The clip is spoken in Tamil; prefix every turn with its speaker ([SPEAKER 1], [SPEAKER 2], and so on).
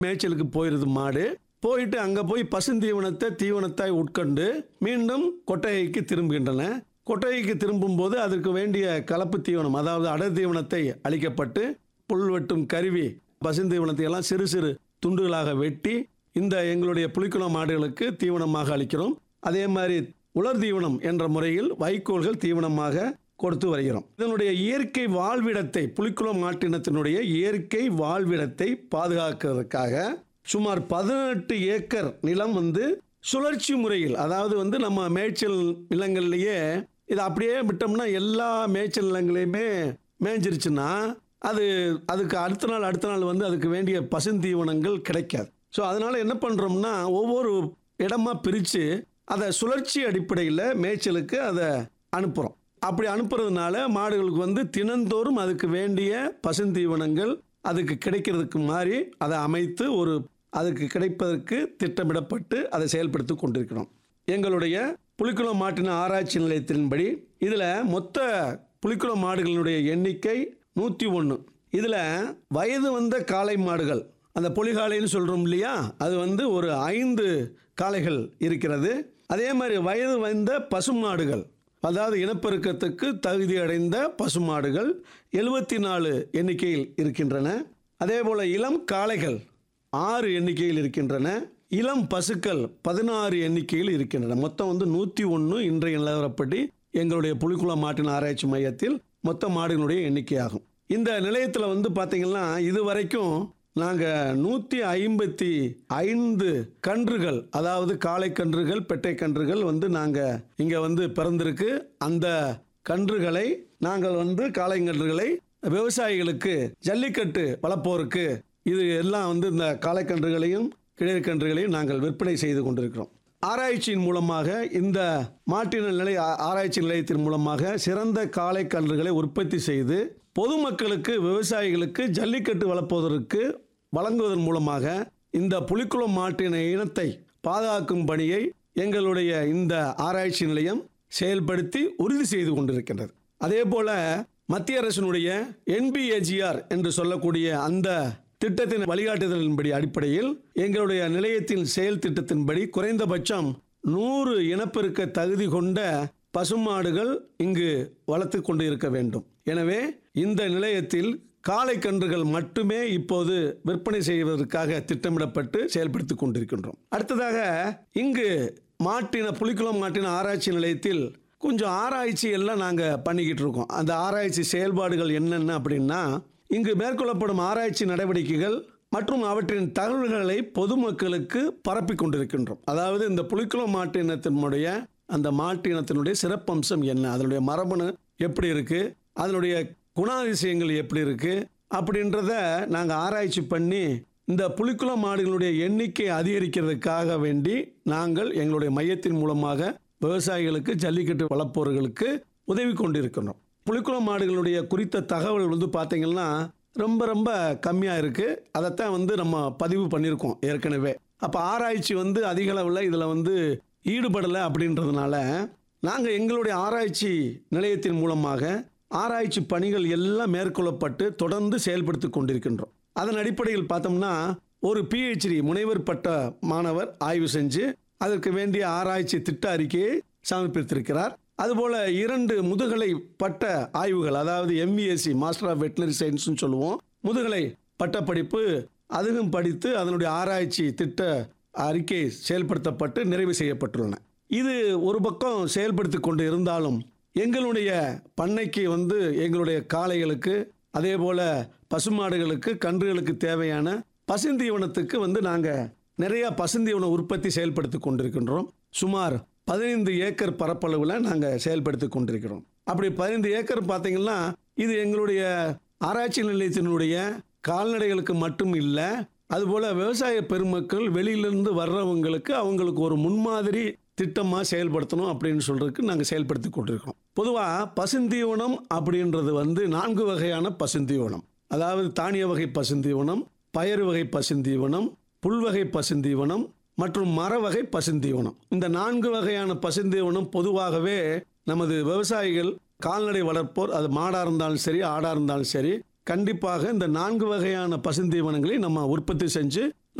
[SPEAKER 1] மேய்ச்சலுக்கு போயிருது மாடு போயிட்டு அங்கே போய் பசுந்தீவனத்தை தீவனத்தாய் உட்கொண்டு மீண்டும் கொட்டகைக்கு திரும்புகின்றன கொட்டகைக்கு திரும்பும்போது அதற்கு வேண்டிய கலப்பு தீவனம் அதாவது அடர் தீவனத்தை அளிக்கப்பட்டு புல் வெட்டும் கருவி பசுந்தீவனத்தை எல்லாம் சிறு சிறு துண்டுகளாக வெட்டி இந்த எங்களுடைய புலிக்குளம் மாடுகளுக்கு தீவனமாக அளிக்கிறோம் அதே மாதிரி உலர் தீவனம் என்ற முறையில் வைக்கோல்கள் தீவனமாக கொடுத்து வருகிறோம் இதனுடைய இயற்கை வாழ்விடத்தை புலிக்குளம் மாட்டினத்தினுடைய இயற்கை வாழ்விடத்தை பாதுகாக்கிறதுக்காக சுமார் பதினெட்டு ஏக்கர் நிலம் வந்து சுழற்சி முறையில் அதாவது வந்து நம்ம மேய்ச்சல் நிலங்கள்லயே இதை அப்படியே விட்டோம்னா எல்லா மேய்ச்சல் நிலங்களையுமே மேய்ஞ்சிருச்சுன்னா அது அதுக்கு அடுத்த நாள் அடுத்த நாள் வந்து அதுக்கு வேண்டிய பசுந்தீவனங்கள் கிடைக்காது ஸோ அதனால என்ன பண்ணுறோம்னா ஒவ்வொரு இடமா பிரித்து அதை சுழற்சி அடிப்படையில் மேய்ச்சலுக்கு அதை அனுப்புகிறோம் அப்படி அனுப்புறதுனால மாடுகளுக்கு வந்து தினந்தோறும் அதுக்கு வேண்டிய பசுந்தீவனங்கள் அதுக்கு கிடைக்கிறதுக்கு மாதிரி அதை அமைத்து ஒரு அதுக்கு கிடைப்பதற்கு திட்டமிடப்பட்டு அதை செயல்படுத்தி கொண்டிருக்கிறோம் எங்களுடைய புலிக்குளம் மாட்டின ஆராய்ச்சி நிலையத்தின்படி இதில் மொத்த புலிக்குளம் மாடுகளினுடைய எண்ணிக்கை நூற்றி ஒன்று இதில் வயது வந்த காளை மாடுகள் அந்த பொலிகாளைன்னு சொல்கிறோம் இல்லையா அது வந்து ஒரு ஐந்து காளைகள் இருக்கிறது அதே மாதிரி வயது வந்த பசுமாடுகள் அதாவது இனப்பெருக்கத்துக்கு தகுதி அடைந்த பசுமாடுகள் எழுபத்தி நாலு எண்ணிக்கையில் இருக்கின்றன அதே போல் இளம் காளைகள் ஆறு எண்ணிக்கையில் இருக்கின்றன இளம் பசுக்கள் பதினாறு எண்ணிக்கையில் இருக்கின்றன மொத்தம் வந்து நூற்றி ஒன்று இன்றைய நிலவரப்படி எங்களுடைய புலிக்குளம் மாட்டின் ஆராய்ச்சி மையத்தில் மொத்த மாடுகளுடைய எண்ணிக்கையாகும் இந்த நிலையத்தில் வந்து பார்த்தீங்கன்னா இது வரைக்கும் நாங்கள் நூற்றி ஐம்பத்தி ஐந்து கன்றுகள் அதாவது காளை கன்றுகள் பெட்டை கன்றுகள் வந்து நாங்கள் இங்கே வந்து பிறந்திருக்கு அந்த கன்றுகளை நாங்கள் வந்து காளைங்கன்றுகளை விவசாயிகளுக்கு ஜல்லிக்கட்டு வளர்ப்போருக்கு இது எல்லாம் வந்து இந்த காளைக்கன்றுகளையும் கிழக்கன்றுகளையும் நாங்கள் விற்பனை செய்து கொண்டிருக்கிறோம் ஆராய்ச்சியின் மூலமாக இந்த மாட்டின நிலை ஆ- ஆராய்ச்சி நிலையத்தின் மூலமாக சிறந்த காளை கன்றுகளை உற்பத்தி செய்து பொதுமக்களுக்கு விவசாயிகளுக்கு ஜல்லிக்கட்டு வளர்ப்பதற்கு வழங்குவதன் மூலமாக இந்த புலிக்குளம் மாட்டின இனத்தை பாதுகாக்கும் பணியை எங்களுடைய இந்த ஆராய்ச்சி நிலையம் செயல்படுத்தி உறுதி செய்து கொண்டிருக்கின்றது அதே போல மத்திய அரசினுடைய என்பிஏஜிஆர் என்று சொல்லக்கூடிய அந்த திட்டத்தின் வழிகாட்டுதலின்படி அடிப்படையில் எங்களுடைய நிலையத்தின் செயல் திட்டத்தின்படி குறைந்தபட்சம் நூறு இனப்பெருக்க தகுதி கொண்ட பசுமாடுகள் இங்கு வளர்த்து கொண்டு இருக்க வேண்டும் எனவே இந்த நிலையத்தில் காளை கன்றுகள் மட்டுமே இப்போது விற்பனை செய்வதற்காக திட்டமிடப்பட்டு செயல்படுத்தி கொண்டிருக்கின்றோம் அடுத்ததாக இங்கு மாட்டின புலிக்குளம் மாட்டின ஆராய்ச்சி நிலையத்தில் கொஞ்சம் ஆராய்ச்சி எல்லாம் நாங்கள் பண்ணிக்கிட்டு இருக்கோம் அந்த ஆராய்ச்சி செயல்பாடுகள் என்னென்ன அப்படின்னா இங்கு மேற்கொள்ளப்படும் ஆராய்ச்சி நடவடிக்கைகள் மற்றும் அவற்றின் தகவல்களை பொதுமக்களுக்கு பரப்பி கொண்டிருக்கின்றோம் அதாவது இந்த புலிக்குளம் மாட்டினத்தினுடைய அந்த மாட்டினத்தினுடைய சிறப்பம்சம் என்ன அதனுடைய மரபணு எப்படி இருக்கு அதனுடைய குணாதிசயங்கள் எப்படி இருக்கு அப்படின்றத நாங்கள் ஆராய்ச்சி பண்ணி இந்த புலிக்குளம் மாடுகளுடைய எண்ணிக்கை அதிகரிக்கிறதுக்காக வேண்டி நாங்கள் எங்களுடைய மையத்தின் மூலமாக விவசாயிகளுக்கு ஜல்லிக்கட்டு வளர்ப்பவர்களுக்கு உதவி கொண்டிருக்கிறோம் புலிக்குளம் மாடுகளுடைய குறித்த தகவல் வந்து பார்த்தீங்கன்னா ரொம்ப ரொம்ப கம்மியாக இருக்குது அதைத்தான் வந்து நம்ம பதிவு பண்ணியிருக்கோம் ஏற்கனவே அப்போ ஆராய்ச்சி வந்து அதிக அளவில் இதில் வந்து ஈடுபடலை அப்படின்றதுனால நாங்கள் எங்களுடைய ஆராய்ச்சி நிலையத்தின் மூலமாக ஆராய்ச்சி பணிகள் எல்லாம் மேற்கொள்ளப்பட்டு தொடர்ந்து செயல்படுத்தி கொண்டிருக்கின்றோம் அதன் அடிப்படையில் பார்த்தோம்னா ஒரு பிஹெச்டி முனைவர் பட்ட மாணவர் ஆய்வு செஞ்சு அதற்கு வேண்டிய ஆராய்ச்சி திட்ட அறிக்கையை சமர்ப்பித்திருக்கிறார் அதுபோல இரண்டு முதுகலை பட்ட ஆய்வுகள் அதாவது எம்விஎஸ்சி மாஸ்டர் ஆஃப் வெட்டினரி சயின்ஸ்னு சொல்லுவோம் முதுகலை பட்டப்படிப்பு அதுவும் படித்து அதனுடைய ஆராய்ச்சி திட்ட அறிக்கை செயல்படுத்தப்பட்டு நிறைவு செய்யப்பட்டுள்ளன இது ஒரு பக்கம் செயல்படுத்தி கொண்டு இருந்தாலும் எங்களுடைய பண்ணைக்கு வந்து எங்களுடைய காளைகளுக்கு அதே போல பசுமாடுகளுக்கு கன்றுகளுக்கு தேவையான பசுந்தீவனத்துக்கு வந்து நாங்கள் நிறைய பசுந்தீவன உற்பத்தி செயல்படுத்தி கொண்டிருக்கின்றோம் சுமார் பதினைந்து ஏக்கர் பரப்பளவில் நாங்கள் செயல்படுத்தி கொண்டிருக்கிறோம் அப்படி பதினைந்து ஏக்கர் பார்த்தீங்கன்னா இது எங்களுடைய ஆராய்ச்சி நிலையத்தினுடைய கால்நடைகளுக்கு மட்டும் இல்லை அதுபோல் விவசாய பெருமக்கள் வெளியிலிருந்து வர்றவங்களுக்கு அவங்களுக்கு ஒரு முன்மாதிரி திட்டமாக செயல்படுத்தணும் அப்படின்னு சொல்றதுக்கு நாங்கள் செயல்படுத்தி கொண்டிருக்கிறோம் பொதுவாக பசுந்தீவனம் அப்படின்றது வந்து நான்கு வகையான பசுந்தீவனம் அதாவது தானிய வகை பசுந்தீவனம் பயறு வகை பசுந்தீவனம் புல்வகை பசுந்தீவனம் மற்றும் மர வகை பசுந்தீவனம் இந்த நான்கு வகையான பசுந்தீவனம் பொதுவாகவே நமது விவசாயிகள் கால்நடை வளர்ப்போர் அது மாடாக இருந்தாலும் சரி ஆடாக இருந்தாலும் சரி கண்டிப்பாக இந்த நான்கு வகையான பசுந்தீவனங்களை நம்ம உற்பத்தி செஞ்சு